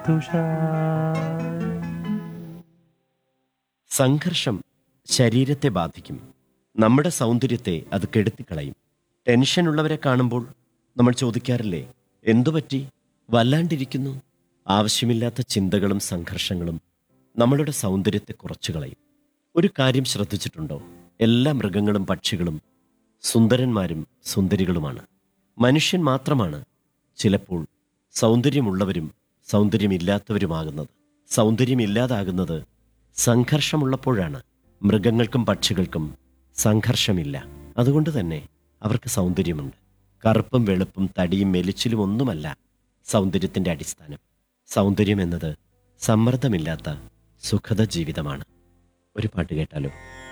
തുഷാർ സംഘർഷം ശരീരത്തെ ബാധിക്കും നമ്മുടെ സൗന്ദര്യത്തെ അത് കെടുത്തിക്കളയും ടെൻഷനുള്ളവരെ കാണുമ്പോൾ നമ്മൾ ചോദിക്കാറില്ലേ എന്തുപറ്റി വല്ലാണ്ടിരിക്കുന്നു ആവശ്യമില്ലാത്ത ചിന്തകളും സംഘർഷങ്ങളും നമ്മളുടെ സൗന്ദര്യത്തെ കുറച്ചു കളയും ഒരു കാര്യം ശ്രദ്ധിച്ചിട്ടുണ്ടോ എല്ലാ മൃഗങ്ങളും പക്ഷികളും സുന്ദരന്മാരും സുന്ദരികളുമാണ് മനുഷ്യൻ മാത്രമാണ് ചിലപ്പോൾ സൗന്ദര്യമുള്ളവരും സൗന്ദര്യമില്ലാത്തവരുമാകുന്നത് സൗന്ദര്യമില്ലാതാകുന്നത് സംഘർഷമുള്ളപ്പോഴാണ് മൃഗങ്ങൾക്കും പക്ഷികൾക്കും സംഘർഷമില്ല അതുകൊണ്ട് തന്നെ അവർക്ക് സൗന്ദര്യമുണ്ട് കറുപ്പും വെളുപ്പും തടിയും മെലിച്ചിലും ഒന്നുമല്ല സൗന്ദര്യത്തിന്റെ അടിസ്ഥാനം സൗന്ദര്യം എന്നത് സമ്മർദ്ദമില്ലാത്ത സുഖത ജീവിതമാണ് ഒരു പാട്ട് കേട്ടാലോ